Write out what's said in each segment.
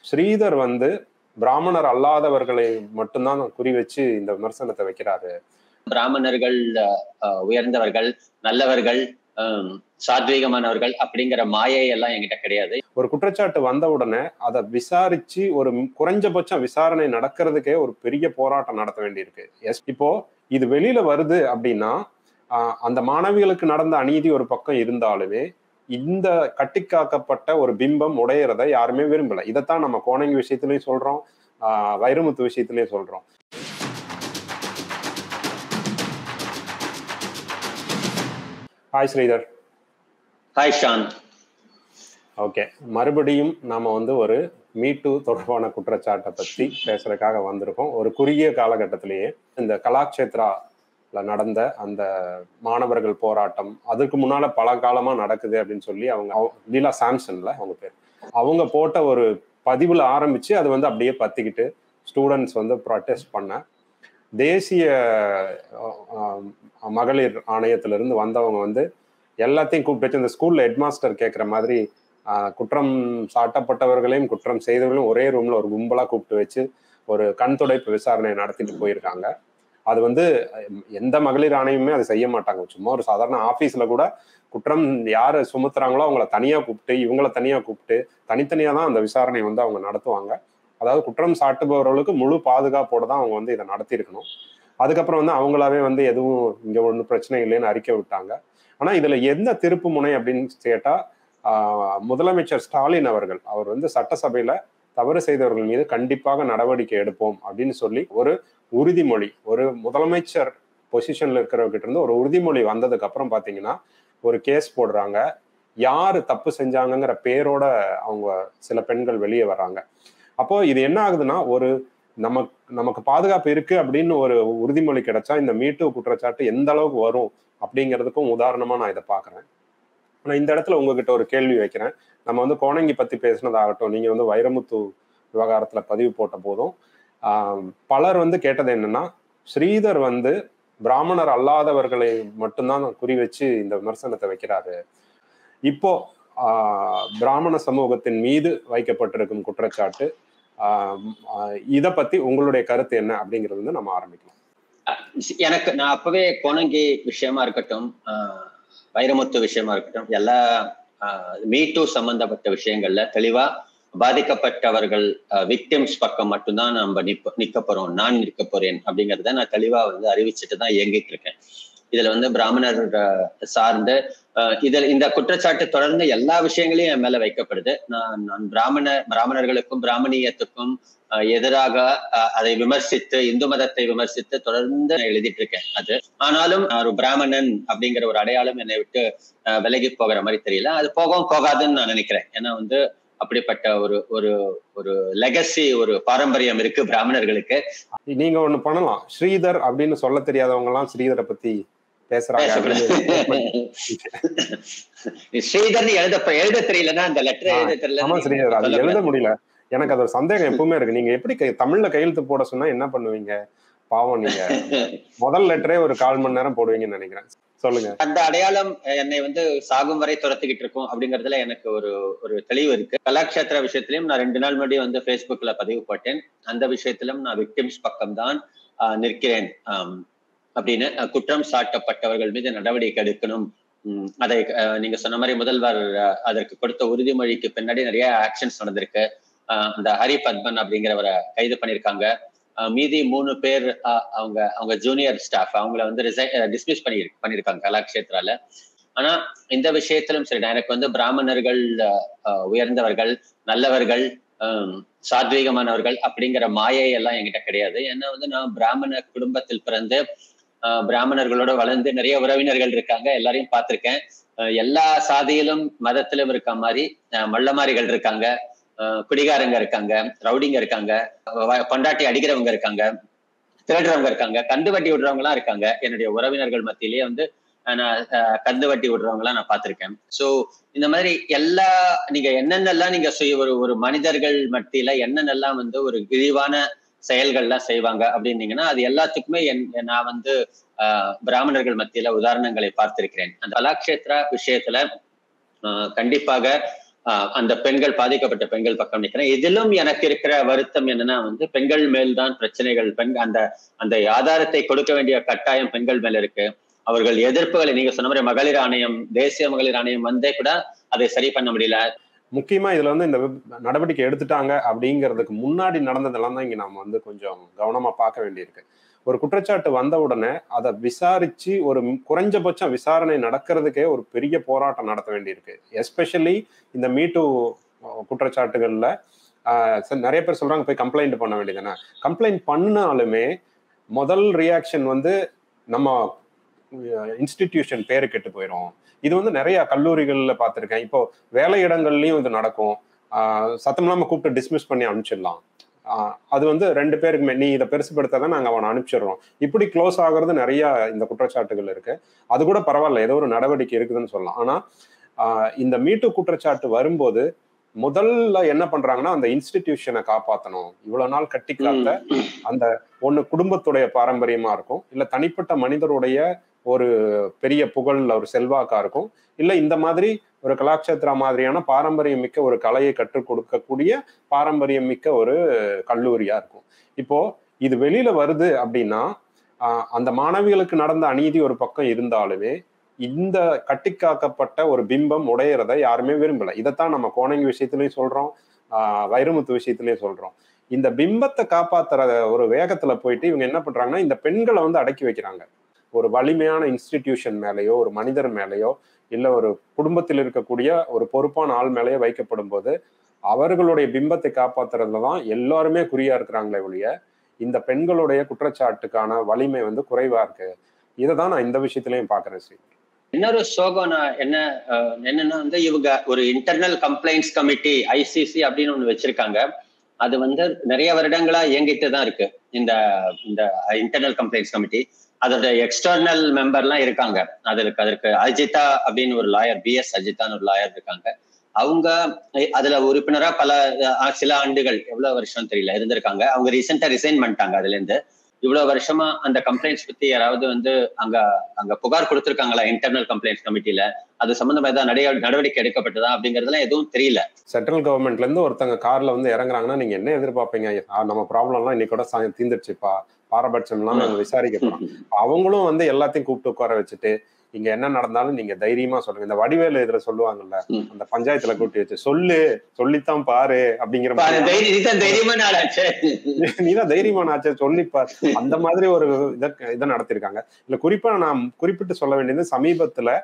ஸ்ரீதர் வந்து பிராமணர் அல்லாதவர்களை மட்டும்தான் குறி வச்சு இந்த விமர்சனத்தை வைக்கிறாரு பிராமணர்கள் அஹ், உயர்ந்தவர்கள் நல்லவர்கள் ஹம், சாத்வீகமானவர்கள் அப்படிங்கிற மாயை எல்லாம் என்கிட்ட கிடையாது ஒரு குற்றச்சாட்டு வந்த உடனே அதை விசாரிச்சு ஒரு குறைஞ்சபட்சம் விசாரணை நடக்கிறதுக்கே ஒரு பெரிய போராட்டம் நடத்த வேண்டியிருக்கு எஸ் இப்போ இது வெளியில வருது அப்படின்னா ஆஹ், அந்த மாணவிகளுக்கு நடந்த அநீதி ஒரு பக்கம் இருந்தாலுமே இந்த கட்டிக்காக்கப்பட்ட ஒரு பிம்பம் உடையறதை யாருமே விரும்பல இதைத்தான் நம்ம கோணங்கி விஷயத்திலயும் சொல்றோம் ஆஹ், வைரமுத்து விஷயத்திலயும் சொல்றோம் hi Sridhar hi Shan okay மறுபடியும் நாம வந்து ஒரு மீட்டு தொடர்பான குற்றச்சாட்டை பத்தி பேசுறதுக்காக வந்திருக்கோம் ஒரு குறுகிய காலகட்டத்திலேயே இந்த கலாக்ஷேத்ரால நடந்த அந்த மாணவர்கள் போராட்டம் அதுக்கு முன்னால பல காலமா நடக்குது அப்படின்னு சொல்லி அவங்க அவ- லீலா சாம்சன்ல அவங்க பேர் அவங்க போட்ட ஒரு பதிவுல ஆரம்பிச்சு அது வந்து அப்படியே பத்திக்கிட்டு ஸ்டூடெண்ட்ஸ் வந்து ப்ரொட்டஸ்ட் பண்ண தேசிய அஹ், அஹ், மகளிர் ஆணையத்திலிருந்து வந்தவங்க வந்து எல்லாத்தையும் கூப்பிட்டு வச்சு இந்த ஸ்கூல்ல ஹெட்மாஸ்டர் கேட்குற மாதிரி ஆஹ், குற்றம் சாட்டப்பட்டவர்களையும் குற்றம் செய்தவர்களையும் ஒரே ரூம்ல ஒரு கும்பலா கூப்பிட்டு வச்சு ஒரு கண் துடைப்பு விசாரணை நடத்திட்டு போயிருக்காங்க அது வந்து அஹ், எந்த மகளிர் ஆணையமே அதை செய்ய மாட்டாங்க சும்மா ஒரு சாதாரண ஆபீஸ்ல கூட குற்றம் யாரு சுமத்துறாங்களோ அவங்கள தனியா கூப்பிட்டு இவங்கள தனியா கூப்பிட்டு தனித்தனியா தான் அந்த விசாரணை வந்து அவங்க நடத்துவாங்க அதாவது குற்றம் சாட்டுபவர்களுக்கு முழு பாதுகாப்போட தான் அவங்க வந்து இதை நடத்தியிருக்கணும் அதுக்கப்புறம் வந்து அவங்களாவே வந்து எதுவும் இங்க ஒன்றும் பிரச்சனை இல்லைன்னு அறிக்கை விட்டாங்க ஆனா இதுல என்ன திருப்பு முனை அப்படின்னு கேட்டா ஆஹ், முதலமைச்சர் ஸ்டாலின் அவர்கள் அவர் வந்து சட்டசபையில தவறு செய்தவர்கள் மீது கண்டிப்பாக நடவடிக்கை எடுப்போம் அப்படின்னு சொல்லி ஒரு உறுதிமொழி ஒரு முதலமைச்சர் பொசிஷன்ல இருக்கிறவர்கிட்ட இருந்து ஒரு உறுதிமொழி வந்ததுக்கு அப்புறம் பாத்தீங்கன்னா ஒரு கேஸ் போடுறாங்க யாரு தப்பு செஞ்சாங்கங்கிற பேரோட அவங்க சில பெண்கள் வெளியே வர்றாங்க அப்போ இது என்ன ஆகுதுன்னா ஒரு நமக்கு நமக்கு பாதுகாப்பு இருக்கு அப்படின்னு ஒரு உறுதிமொழி கிடைச்சா இந்த மீட்டு குற்றச்சாட்டு எந்த அளவுக்கு வரும் அப்படிங்கிறதுக்கும் உதாரணமா நான் இதை பாக்குறேன் ஆனா இந்த இடத்துல உங்ககிட்ட ஒரு கேள்வி வைக்கிறேன் நம்ம வந்து கோணங்கி பத்தி பேசினதாகட்டும் நீங்க வந்து வைரமுத்து விவகாரத்துல பதிவு போட்ட போதும் ஆஹ், பலர் வந்து கேட்டது என்னன்னா ஸ்ரீதர் வந்து பிராமணர் அல்லாதவர்களை மட்டும்தான் குறி வச்சு இந்த விமர்சனத்தை வைக்கிறாரு இப்போ ஆஹ், பிராமண சமூகத்தின் மீது வைக்கப்பட்டிருக்கும் குற்றச்சாட்டு இதை பத்தி உங்களுடைய கருத்து என்ன அப்படிங்கிறது வந்து நம்ம ஆரம்பிக்கலாம் எனக்கு நான் அப்பவே கோணங்கி விஷயமா இருக்கட்டும் ஆஹ், வைரமுத்து விஷயமா இருக்கட்டும் எல்லா மீட்டு சம்பந்தப்பட்ட விஷயங்கள்ல தெளிவா பாதிக்கப்பட்டவர்கள் விக்டிம்ஸ் பக்கம் மட்டும்தான் நம்ம நிப்ப நிக்க போறோம் நான் நிற்க போறேன் அப்படிங்கறத நான் தெளிவா வந்து அறிவிச்சுட்டு தான் இயங்கிட்டு இருக்கேன் இதுல வந்து பிராமணர் அஹ், சார்ந்து அஹ், இதில் இந்த குற்றச்சாட்டு தொடர்ந்து எல்லா விஷயங்களையும் என் மேல வைக்கப்படுது நான் நான் பிராமண பிராமணர்களுக்கும் பிராமணியத்துக்கும் அஹ், எதிராக அஹ், அதை விமர்சித்து இந்து மதத்தை விமர்சித்து தொடர்ந்து நான் எழுதிட்டு இருக்கேன் அது ஆனாலும் நான் ஒரு பிராமணன் அப்படிங்கிற ஒரு அடையாளம் என்னை விட்டு அஹ், விலகி போகிற மாதிரி தெரியல அது போகவும் போகாதுன்னு நான் நினைக்கிறேன் ஏன்னா வந்து அப்படிப்பட்ட ஒரு ஒரு ஒரு லெகசி ஒரு பாரம்பரியம் இருக்கு பிராமணர்களுக்கு நீங்க ஒண்ணு பண்ணலாம் ஸ்ரீதர் அப்படின்னு சொல்ல தெரியாதவங்க எல்லாம் ஸ்ரீதரை பத்தி பேசுறாங்க அப்படின்னு ஸ்ரீதர்னு எழுத எழுத தெரியலன்னா அந்த லெட்டர் ஆ, எழுத ஆமா ஸ்ரீதர் அது எழுத தெரியல முடியல எனக்கு அது ஒரு சந்தேகம் எப்பவுமே இருக்கு நீங்க எப்படி கை- தமிழ்ல கையெழுத்து போட சொன்னா என்ன பண்ணுவீங்க பாவம் நீங்க முதல் லெட்டரே ஒரு கால் மணி நேரம் போடுவீங்கன்னு நினைக்கிறேன் சொல்லுங்க அந்த அடையாளம் என்னை வந்து சாகும் வரை துரத்திக்கிட்டு இருக்கும் அப்படிங்கறதுல எனக்கு ஒரு ஒரு தெளிவு இருக்கு கலாக்ஷேத்திர விஷயத்திலயும் நான் ரெண்டு நாள் முன்னாடி வந்து Facebookல பதிவு போட்டேன் அந்த விஷயத்திலும் நான் விக்டிம்ஸ் பக்கம் தான் நிற்கிறேன் ஆம், அப்படின்னு அஹ், குற்றம் சாட்டப்பட்டவர்கள் மீது நடவடிக்கை எடுக்கணும் உம், அதை அஹ், நீங்க சொன்ன மாதிரி முதல்வர் அஹ், அதற்கு கொடுத்த உறுதிமொழிக்கு பின்னாடி நிறைய ஆக்ஷன்ஸ் நடந்திருக்கு அஹ், அந்த ஹரி பத்மன் அப்படிங்கிறவரை கைது பண்ணியிருக்காங்க அஹ், மீதி மூணு பேர் அஹ், அவங்க அவங்க ஜூனியர் ஸ்டாஃப் அவங்கள வந்து டிஸ்மிஸ் பண்ணி பண்ணியிருக்காங்க கலாக்ஷேத்ரால ஆனா இந்த விஷயத்திலும் சரி எனக்கு வந்து பிராமணர்கள் அஹ், அஹ், உயர்ந்தவர்கள் நல்லவர்கள் ஹம், சாத்வீகமானவர்கள் அப்படிங்கிற மாயை எல்லாம் என்கிட்ட கிடையாது ஏன்னா வந்து நான் பிராமண குடும்பத்தில் பிறந்து அஹ், பிராமணர்களோட வளர்ந்து நிறைய உறவினர்கள் இருக்காங்க எல்லாரையும் பார்த்திருக்கேன் அஹ், எல்லா சாதியிலும் மதத்திலும் இருக்க மாதிரி அஹ், மல்லமாரிகள் இருக்காங்க அஹ், குடிகாரங்க இருக்காங்க ரவுடிங்க இருக்காங்க வ- பொண்டாட்டி அடிக்கிறவங்க இருக்காங்க திருடுறவங்க இருக்காங்க கந்து வட்டி விடுறவங்க எல்லாம் இருக்காங்க என்னுடைய உறவினர்கள் மத்தியிலேயே வந்து அஹ், நான் அஹ், கந்து வட்டி விடுறவங்க எல்லாம் நான் பார்த்திருக்கேன் சோ இந்த மாதிரி எல்லா நீங்க என்னென்னலாம் நீங்க சுய ஒரு ஒரு மனிதர்கள் மத்தியில என்னென்னலாம் வந்து ஒரு இழிவான செயல்கள்லாம் செய்வாங்க அப்படின்னீங்கன்னா அது எல்லாத்துக்குமே என் நான் வந்து ஆஹ் பிராமணர்கள் மத்தியில உதாரணங்களை பார்த்திருக்கிறேன் அந்த கலாக்ஷேத்ரா விஷயத்துல ஆஹ் கண்டிப்பாக அந்த பெண்கள் பாதிக்கப்பட்ட பெண்கள் பக்கம் நிற்கிறேன் இதிலும் எனக்கு இருக்கிற வருத்தம் என்னன்னா வந்து பெண்கள் மேல் தான் பிரச்சனைகள் பெண் அந்த அந்த ஆதாரத்தை கொடுக்க வேண்டிய கட்டாயம் பெண்கள் மேல இருக்கு அவர்கள் எதிர்ப்புகளை நீங்க சொன்ன மாதிரி மகளிர் ஆணையம் தேசிய மகளிர் ஆணையம் வந்தே கூட அதை சரி பண்ண முடியல முக்கியமா இதுல வந்து இந்த நடவடிக்கை எடுத்துட்டாங்க அப்படிங்கிறதுக்கு முன்னாடி நடந்ததெல்லாம் தான் இங்க நாம வந்து கொஞ்சம் கவனமா பார்க்க வேண்டியிருக்கு ஒரு குற்றச்சாட்டு வந்த உடனே அதை விசாரிச்சு ஒரு குறைஞ்சபட்சம் விசாரணை நடக்கிறதுக்கே ஒரு பெரிய போராட்டம் நடத்த வேண்டியிருக்கு எஸ்பெஷலி இந்த மீட்டு குற்றச்சாட்டுகள்ல நிறைய பேர் சொல்றாங்க போய் கம்ப்ளைண்ட் பண்ண வேண்டியதுதானே கம்ப்ளைண்ட் பண்ணாலுமே முதல் ரியாக்ஷன் வந்து நம்ம இன்ஸ்டிடியூஷன் பேரு கெட்டு போயிடும் இது வந்து நிறைய கல்லூரிகள்ல பார்த்துருக்கேன் இப்போ வேலை இடங்கள்லயும் இது நடக்கும் சத்தம் இல்லாம கூப்பிட்டு டிஸ்மிஸ் பண்ணி அனுப்பிச்சிடலாம் அது வந்து ரெண்டு பேருக்கு நீ இதை பெருசுப்படுத்தாதான் நாங்க அவனை அனுப்பிச்சிடுறோம் இப்படி க்ளோஸ் ஆகுறது நிறைய இந்த குற்றச்சாட்டுகள் இருக்கு அது கூட பரவாயில்ல ஏதோ ஒரு நடவடிக்கை இருக்குதுன்னு சொல்லலாம் ஆனா இந்த மீட்டு குற்றச்சாட்டு வரும்போது முதல்ல என்ன பண்றாங்கன்னா அந்த இன்ஸ்டிடியூஷனை காப்பாற்றணும் இவ்வளவு நாள் கட்டி காத்த அந்த ஒண்ணு குடும்பத்துடைய பாரம்பரியமா இருக்கும் இல்ல தனிப்பட்ட மனிதருடைய ஒரு பெரிய புகழ் ஒரு செல்வாக்கா இருக்கும் இல்ல இந்த மாதிரி ஒரு கலாட்சேத்ரா மாதிரியான பாரம்பரியம் மிக்க ஒரு கலையை கற்றுக் கொடுக்கக்கூடிய பாரம்பரியம் மிக்க ஒரு கல்லூரியா இருக்கும் இப்போ இது வெளியில வருது அப்படின்னா அந்த மாணவிகளுக்கு நடந்த அநீதி ஒரு பக்கம் இருந்தாலுமே இந்த கட்டிக்காக்கப்பட்ட ஒரு பிம்பம் உடையிறத யாருமே விரும்பல இதைத்தான் நம்ம கோணங்கி விஷயத்திலயும் சொல்றோம் ஆஹ் வைரமுத்து விஷயத்திலயும் சொல்றோம் இந்த பிம்பத்தை காப்பாத்துற ஒரு வேகத்துல போயிட்டு இவங்க என்ன பண்றாங்கன்னா இந்த பெண்களை வந்து அடக்கி வைக்கிறாங்க ஒரு வலிமையான இன்ஸ்டிடியூஷன் மேலேயோ ஒரு மனிதர் மேலேயோ இல்ல ஒரு குடும்பத்தில் இருக்கக்கூடிய ஒரு பொறுப்பான ஆள் மேலேயோ வைக்கப்படும் போது அவர்களுடைய பிம்பத்தை காப்பாத்துறதுல தான் எல்லாருமே குறியா இருக்கிறாங்களே ஒழிய இந்த பெண்களுடைய குற்றச்சாட்டுக்கான வலிமை வந்து குறைவா இருக்கு இதை தான் நான் இந்த விஷயத்திலையும் பாக்குறேன் ஸ்ரீ இன்னொரு சோகம் நான் என்ன என்னன்னா வந்து இவங்க ஒரு இன்டர்னல் கம்ப்ளைண்ட்ஸ் கமிட்டி ஐசிசி அப்படின்னு ஒண்ணு வச்சிருக்காங்க அது வந்து நிறைய வருடங்களா இயங்கிட்டு தான் இருக்கு இந்த இந்த இன்டர்னல் கம்ப்ளைண்ட்ஸ் கமிட்டி அதோட எக்ஸ்டர்னல் மெம்பர்லாம் இருக்காங்க அதற்கு அதற்கு அஜிதா அப்படின்னு ஒரு லாயர் பிஎஸ் அஜிதான்னு ஒரு லாயர் இருக்காங்க அவங்க அதுல உறுப்பினரா பல சில ஆண்டுகள் எவ்வளவு வருஷம் தெரியல இருந்திருக்காங்க அவங்க ரீசெண்டா ரிசைன் பண்ணிட்டாங்க அதுல இருந்து இவ்வளவு வருஷமா அந்த கம்ப்ளைண்ட்ஸ் பத்தி யாராவது வந்து அங்க அங்க புகார் கொடுத்திருக்காங்களா இன்டர்னல் கம்ப்ளைண்ட்ஸ் கமிட்டில அது சம்பந்தமா ஏதாவது நடவடிக்கை எடுக்கப்பட்டதா அப்படிங்கறதுலாம் எதுவும் தெரியல சென்ட்ரல் கவர்மெண்ட்ல இருந்து ஒருத்தங்க கார்ல வந்து இறங்குறாங்கன்னா நீங்க என்ன எதிர்பார்ப்பீங்க நம்ம ப்ராப்ளம் எல்லாம் இன்னைக்கு கூட தீந்துருச்சுப்பா பாரபட்சம் எல்லாம் நாங்க விசாரிக்க போறோம் அவங்களும் வந்து எல்லாத்தையும் கூப்பிட்டு உட்கார வச்சுட்டு இங்க என்ன நடந்தாலும் நீங்க தைரியமா சொல்லுங்க இந்த வடிவேலு இதுல சொல்லுவாங்கல்ல அந்த பஞ்சாயத்துல கூட்டி வச்சு சொல்லு சொல்லித்தான் பாரு அப்படிங்கிற நீதான் தைரியமான ஆச்சு சொல்லிப்பார் அந்த மாதிரி ஒரு இதை இதை நடத்திருக்காங்க இல்ல குறிப்பா நான் குறிப்பிட்டு சொல்ல வேண்டியது சமீபத்துல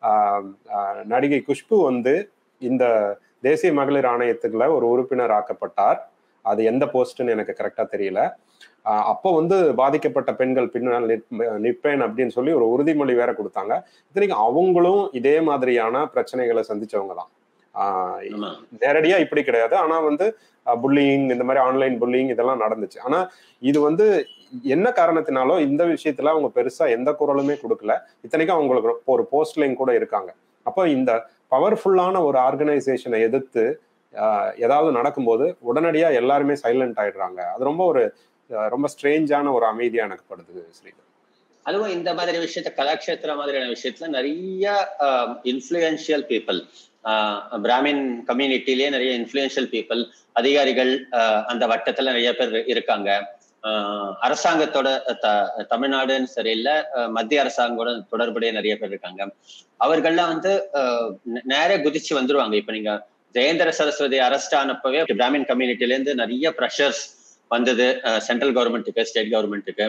நடிகை குஷ்பு வந்து இந்த தேசிய மகளிர் ஆணையத்துக்குள்ள ஒரு உறுப்பினர் ஆக்கப்பட்டார் அது எந்த போஸ்ட்னு எனக்கு கரெக்டா தெரியல அப்போ வந்து பாதிக்கப்பட்ட பெண்கள் பின்னால் நிற்பேன் அப்படின்னு சொல்லி ஒரு உறுதிமொழி வேற கொடுத்தாங்க இத்தனைக்கும் அவங்களும் இதே மாதிரியான பிரச்சனைகளை சந்திச்சவங்க தான் நேரடியா இப்படி கிடையாது ஆனா வந்து புல்லிங் இந்த மாதிரி ஆன்லைன் புல்லிங் இதெல்லாம் நடந்துச்சு ஆனா இது வந்து என்ன காரணத்தினாலோ இந்த விஷயத்துல அவங்க பெருசா எந்த குரலுமே கொடுக்கல இத்தனைக்கும் அவங்களுக்கு ஒரு போஸ்ட்லையும் கூட இருக்காங்க அப்போ இந்த பவர்ஃபுல்லான ஒரு ஆர்கனைசேஷனை எதிர்த்து ஏதாவது நடக்கும்போது உடனடியா எல்லாருமே சைலண்ட் ஆயிடுறாங்க அது ரொம்ப ஒரு ரொம்ப ஸ்ட்ரேஞ்சான ஒரு அமைதியா எனக்கு படுது ஸ்ரீதர் அதுவும் இந்த மாதிரி விஷயத்த கலாட்சேத்திர மாதிரியான விஷயத்துல நிறைய இன்ஃபுளுயன்ஷியல் பீப்புள் பிராமின் கம்யூனிட்டிலேயே நிறைய இன்ஃபுளுயன்ஷியல் பீப்புள் அதிகாரிகள் அந்த வட்டத்துல நிறைய பேர் இருக்காங்க அரசாங்கத்தோட த தமிழ்நாடுன்னு சரியில்லை மத்திய அரசாங்கோட தொடர்புடைய நிறைய பேர் இருக்காங்க அவர்கள்லாம் வந்து நேர குதிச்சு வந்துருவாங்க இப்ப நீங்க ஜெயேந்திர சரஸ்வதி அரெஸ்ட் ஆனப்பவே பிராமின் கம்யூனிட்டில இருந்து நிறைய ப்ரெஷர்ஸ் வந்தது சென்ட்ரல் கவர்மெண்ட்டுக்கு ஸ்டேட் கவர்மெண்ட்டுக்கு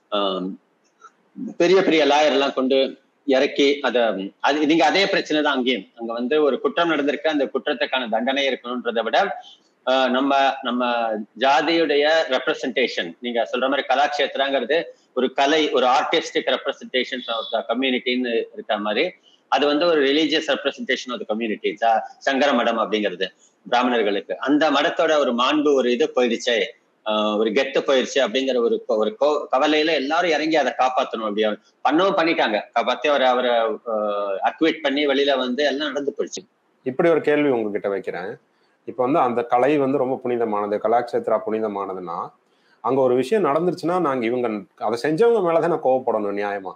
பெரிய பெரிய லாயர் எல்லாம் கொண்டு இறக்கி அத அது நீங்க அதே பிரச்சனை தான் அங்கேயும் அங்க வந்து ஒரு குற்றம் நடந்திருக்கு அந்த குற்றத்துக்கான தண்டனை இருக்கணும்ன்றதை விட நம்ம நம்ம ஜாதியுடைய ரெப்ரசன்டேஷன் நீங்க சொல்ற மாதிரி கலாட்சேத்திரங்கிறது ஒரு கலை ஒரு ஆர்டிஸ்டிக் ரெப்ரசன்டேஷன் ஆஃப் த கம்யூனிட்டின்னு இருக்க மாதிரி அது வந்து ஒரு religious representation of the community Sankara Mutt அப்படிங்கிறது பிராமணர்களுக்கு அந்த மடத்தோட ஒரு மாண்பு ஒரு இது போயிடுச்சே ஒரு கெட்டு போயிடுச்சு அப்படிங்கிற ஒரு ஒரு கவலையில எல்லாரும் இறங்கி அதை காப்பாற்றணும் அப்படி பண்ணவும் பண்ணிட்டாங்க காப்பாத்தி அவரை அவரை அக்விட் பண்ணி வெளியில வந்து எல்லாம் நடந்து போயிடுச்சு இப்படி ஒரு கேள்வி உங்ககிட்ட வைக்கிறேன் இப்போ வந்து அந்த கலை வந்து ரொம்ப புனிதமானது கலாட்சேத்ரா புனிதமானதுன்னா அங்க ஒரு விஷயம் நடந்துருச்சுன்னா நாங்க இவங்க அதை செஞ்சவங்க மேலதான் நான் கோவப்படணும் நியாயமா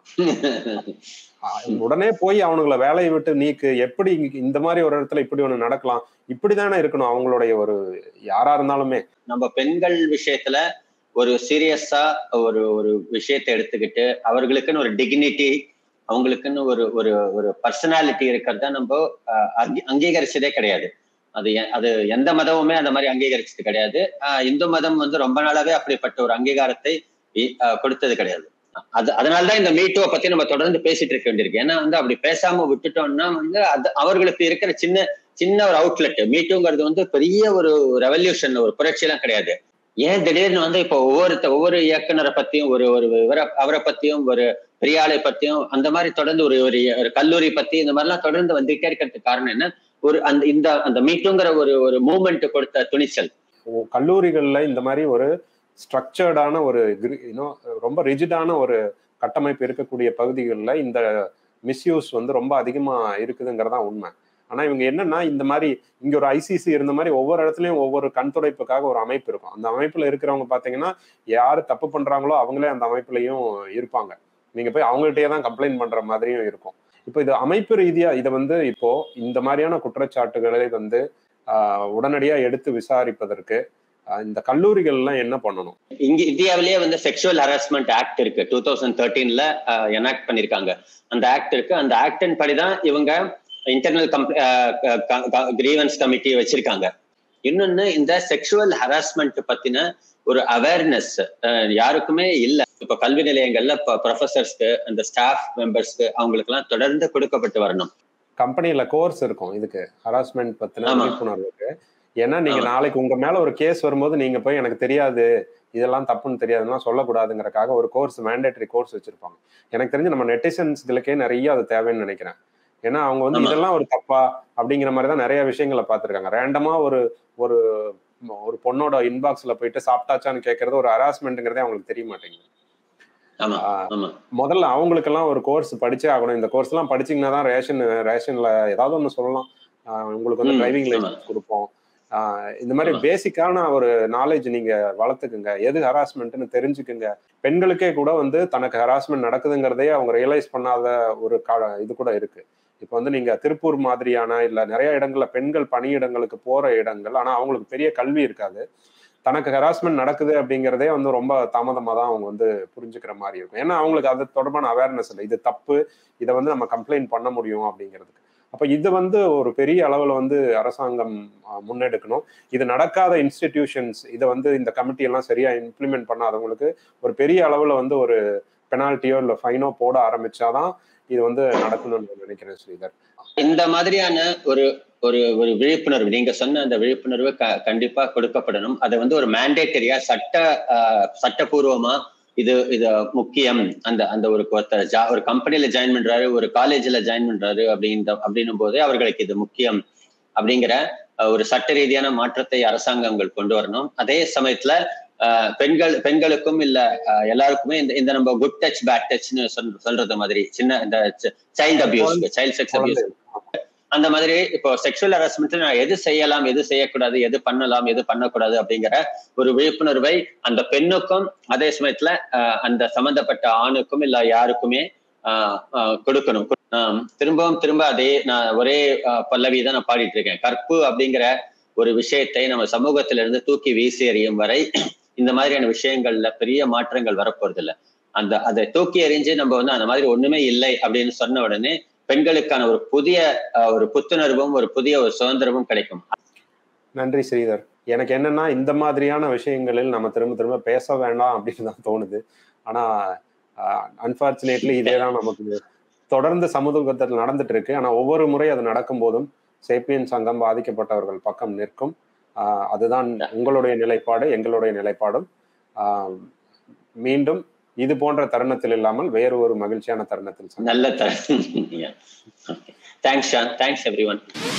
ஆஹ் உடனே போய் அவனுங்களை வேலையை விட்டு நீக்கு எப்படி இங்க- இந்த மாதிரி ஒரு இடத்துல இப்படி ஒண்ணு நடக்கலாம் இப்படிதானே இருக்கணும் அவங்களுடைய ஒரு யாரா இருந்தாலுமே நம்ம பெண்கள் விஷயத்துல ஒரு சீரியஸா ஒரு ஒரு விஷயத்தை எடுத்துக்கிட்டு அவர்களுக்குன்னு ஒரு டிக்னிட்டி அவங்களுக்குன்னு ஒரு ஒரு ஒரு பர்சனாலிட்டி இருக்கிறத நம்ம அஹ், அங்கீ- அங்கீகரிச்சதே கிடையாது அது எ- அது எந்த மதமுமே அந்த மாதிரி அங்கீகரிச்சது கிடையாது அஹ், இந்து மதம் வந்து ரொம்ப நாளாவே அப்படிப்பட்ட ஒரு அங்கீகாரத்தை இ- அஹ், கொடுத்தது கிடையாது அது அதனாலதான் இந்த மீட்டுவை பத்தி நம்ம தொடர்ந்து பேசிட்டு இருக்க வேண்டியிருக்கு ஏன்னா வந்து அப்படி பேசாம விட்டுட்டோம்னா வந்து அது அவர்களுக்கு இருக்கிற சின்ன சின்ன ஒரு அவுட்லெட் மீட்டுங்கிறது வந்து பெரிய ஒரு ரெவல்யூஷன் ஒரு புரட்சி எல்லாம் கிடையாது ஏன் திடீர்னு வந்து இப்போ ஒவ்வொருத்த ஒவ்வொரு இயக்குனரை பத்தியும் ஒரு ஒரு விவர அவரை பத்தியும் ஒரு பெரியாளை பத்தியும் அந்த மாதிரி தொடர்ந்து ஒரு ஒரு ஒரு கல்லூரி பத்தி இந்த மாதிரிலாம் தொடர்ந்து வந்துட்டே இருக்கிறதுக்கு காரணம் என்ன ஒரு அந்த இந்த அந்த மீட்டுங்கிற ஒரு ஒரு மூமெண்ட் கொடுத்த துணிச்சல் ஓ- கல்லூரிகள்ல இந்த மாதிரி ஒரு ஸ்ட்ரக்சர்டான ஒரு இன்னும் ரொம்ப ரிஜிடான ஒரு கட்டமைப்பு இருக்கக்கூடிய பகுதிகளில் இந்த மிஸ்யூஸ் வந்து ரொம்ப அதிகமா இருக்குதுங்கிறதா உண்மை ஆனா இவங்க என்னன்னா இந்த மாதிரி இங்க ஒரு ஐசிசி இருந்த மாதிரி ஒவ்வொரு இடத்துலயும் ஒவ்வொரு கண் துடைப்புக்காக ஒரு அமைப்பு இருக்கும் அந்த அமைப்புல இருக்கிறவங்க பாத்தீங்கன்னா யாரு தப்பு பண்றாங்களோ அவங்களே அந்த அமைப்புலயும் இருப்பாங்க நீங்க போய் அவங்கள்ட்டயே தான் கம்ப்ளைண்ட் பண்ற மாதிரியும் இருக்கும் இப்போ இது அமைப்பு ரீதியா இதை வந்து இப்போ இந்த மாதிரியான குற்றச்சாட்டுகளை வந்து ஆஹ், உடனடியா எடுத்து விசாரிப்பதற்கு ஆஹ், இந்த கல்லூரிகள்லாம் என்ன பண்ணணும் இங்க இந்தியாவிலேயே வந்து செக்ஷுவல் ஹராஸ்மெண்ட் ஆக்ட் இருக்கு டூ தௌசண்ட் தேர்ட்டீன்ல எனாக்ட் பண்ணிருக்காங்க அந்த ஆக்ட் இருக்கு அந்த ஆக்டின் படிதான் இவங்க இன்டர்னல் கிரீவன்ஸ் கமிட்டி வச்சிருக்காங்க இன்னொன்னு இந்த செக்ஷுவல் ஹராஸ்மெண்ட் பத்தின ஒரு அவேர்னஸ் யாருக்குமே இல்ல இப்ப கல்வி நிலையங்கள்ல ப்ரொஃபசர்ஸ்க்கு அந்த ஸ்டாஃப் மெம்பர்ஸ்க்கு அவங்களுக்கு எல்லாம் தொடர்ந்து கொடுக்கப்பட்டு வரணும் கம்பெனில கோர்ஸ் இருக்கும் இதுக்கு ஹராஸ்மெண்ட் பத்தின ஆமா. விழிப்புணர்வுக்கு ஏன்னா நீங்க ஆமா. நாளைக்கு உங்க மேல ஒரு கேஸ் வரும்போது நீங்க போய் எனக்கு தெரியாது இதெல்லாம் தப்புன்னு தெரியாதுன்னா சொல்லக்கூடாதுங்கிறக்காக ஒரு கோர்ஸ் மேண்டேட்டரி கோர்ஸ் வச்சிருப்பாங்க எனக்கு தெரிஞ்சு நம்ம நெட்டிசன்ஸ்களுக்கே நிறைய அது தேவைன்னு நினைக்கிறேன் ஏன்னா அவங்க வந்து ஆமா. இதெல்லாம் ஒரு தப்பா அப்படிங்கிற மாதிரி தான் நிறைய விஷயங்களை பார்த்திருக்காங்க ரேண்டமா ஒரு ஒரு ஒரு பொண்ணோட இன்பாக்ஸ்ல போயிட்டு சாப்பிட்டாச்சான்னு கேட்கறது ஒரு ஹராஸ்மெண்ட்ங்கிறதே அவங்களுக்கு தெரிய மாட்டேங்குது ஆமா ஆஹ் ஆமா முதல்ல அவங்களுக்கெல்லாம் ஒரு கோர்ஸ் படிச்சே ஆகணும் இந்த கோர்ஸ் எல்லாம் படிச்சீங்கன்னா தான் ரேஷன் ரேஷன்ல ஏதாவது ஒண்ணு சொல்லலாம் ஆஹ் உங்களுக்கு வந்து ம், டிரைவிங் ஆமா. லைசன்ஸ் கொடுப்போம் ஆஹ் இந்த மாதிரி ஆமா. பேசிக்கான ஒரு நாலேஜ் நீங்க வளர்த்துக்குங்க எது ஹராஸ்மெண்ட்னு தெரிஞ்சுக்குங்க பெண்களுக்கே கூட வந்து தனக்கு ஹராஸ்மெண்ட் நடக்குதுங்கிறதே அவங்க ரியலைஸ் பண்ணாத ஒரு கா இது கூட இருக்கு இப்போ வந்து நீங்க திருப்பூர் மாதிரியான இல்ல நிறைய இடங்கள்ல பெண்கள் பணியிடங்களுக்கு போற இடங்கள் ஆனா அவங்களுக்கு பெரிய கல்வி இருக்காது தனக்கு ஹராஸ்மெண்ட் நடக்குது அப்படிங்கிறதே வந்து ரொம்ப தாமதமா தான் அவங்க வந்து புரிஞ்சுக்கிற மாதிரி இருக்கும் ஏன்னா அவங்களுக்கு அது தொடர்பான அவேர்னஸ் இல்லை இது தப்பு இதை வந்து நம்ம கம்ப்ளைண்ட் பண்ண முடியும் அப்படிங்கிறதுக்கு அப்ப இது வந்து ஒரு பெரிய அளவுல வந்து அரசாங்கம் ஆஹ், முன்னெடுக்கணும் இது நடக்காத இன்ஸ்டிடியூஷன்ஸ் இதை வந்து இந்த கமிட்டி எல்லாம் சரியா இம்ப்ளிமெண்ட் பண்ணாதவங்களுக்கு ஒரு பெரிய அளவுல வந்து ஒரு பெனால்ட்டியோ இல்லை ஃபைனோ போட ஆரம்பிச்சாதான் இது வந்து நடக்கணும்னு நான் நினைக்கிறேன் ஸ்ரீதர் இந்த மாதிரியான ஒரு ஒரு ஒரு விழிப்புணர்வு நீங்க சொன்ன அந்த விழிப்புணர்வு க- கண்டிப்பா கொடுக்கப்படணும் அது வந்து ஒரு மேண்டேட்டரியா சட்ட ஆஹ், சட்டபூர்வமா இது இது முக்கியம் அந்த அந்த ஒரு ஒருத்தர் ஜா- ஒரு கம்பெனில ஜாயின் பண்றாரு ஒரு காலேஜ்ல ஜாயின் பண்றாரு அப்படின்ற அப்படின்னும் போதே அவர்களுக்கு இது முக்கியம் அப்படிங்கிற ஆஹ், ஒரு சட்ட ரீதியான மாற்றத்தை அரசாங்கங்கள் கொண்டு வரணும் அதே சமயத்துல ஆஹ், பெண்கள் பெண்களுக்கும் இல்ல ஆஹ், எல்லாருக்குமே இந்த இந்த நம்ம குட் டச் பேட் டச்னு சொல்றது மாதிரி சின்ன இந்த child abuse child sex abuse அந்த மாதிரி இப்போ செக்ஷுவல் ஹராஸ்மெண்ட்ல நான் எது செய்யலாம் எது செய்யக்கூடாது எது பண்ணலாம் எது பண்ணக்கூடாது அப்படிங்கிற ஒரு விழிப்புணர்வை அந்த பெண்ணுக்கும் அதே சமயத்துல ஆஹ், அந்த சம்பந்தப்பட்ட ஆணுக்கும் இல்ல யாருக்குமே ஆஹ், ஆஹ், கொடுக்கணும் ஆஹ், திரும்பவும் திரும்ப அதே நான் ஒரே ஆஹ், பல்லவி தான் நான் பாடிட்டு இருக்கேன் கற்பு அப்படிங்கிற ஒரு விஷயத்தை நம்ம சமூகத்தில இருந்து தூக்கி வீசி எறியும் வரை இந்த மாதிரியான விஷயங்கள்ல பெரிய மாற்றங்கள் வரப்போறது இல்ல அந்த அதை தூக்கி எறிஞ்சு நம்ம வந்து அந்த மாதிரி ஒண்ணுமே இல்லை அப்படின்னு சொன்ன உடனே பெண்களுக்கான ஒரு புதிய அஹ், ஒரு புத்துணர்வும் ஒரு புதிய ஒரு சுதந்திரமும் கிடைக்கும் நன்றி ஸ்ரீதர் எனக்கு என்னன்னா இந்த மாதிரியான விஷயங்களில் நம்ம திரும்ப திரும்ப பேச வேண்டாம் அப்படின்னு தான் தோணுது ஆனா அன்பார்ச்சுனேட்லி இதே தான் நமக்கு தொடர்ந்து சமூகத்தில் நடந்துட்டு இருக்கு ஆனா ஒவ்வொரு முறை அது நடக்கும் போதும் சேப்பியன் சங்கம் பாதிக்கப்பட்டவர்கள் பக்கம் நிற்கும் ஆஹ் அதுதான் உங்களுடைய நிலைப்பாடு எங்களுடைய நிலைப்பாடும் ஆஹ் மீண்டும் இது போன்ற தருணத்தில் இல்லாமல் வேறு ஒரு மகிழ்ச்சியான தருணத்தில் சந்திப்போம். நல்ல தர thanks Shan thanks every one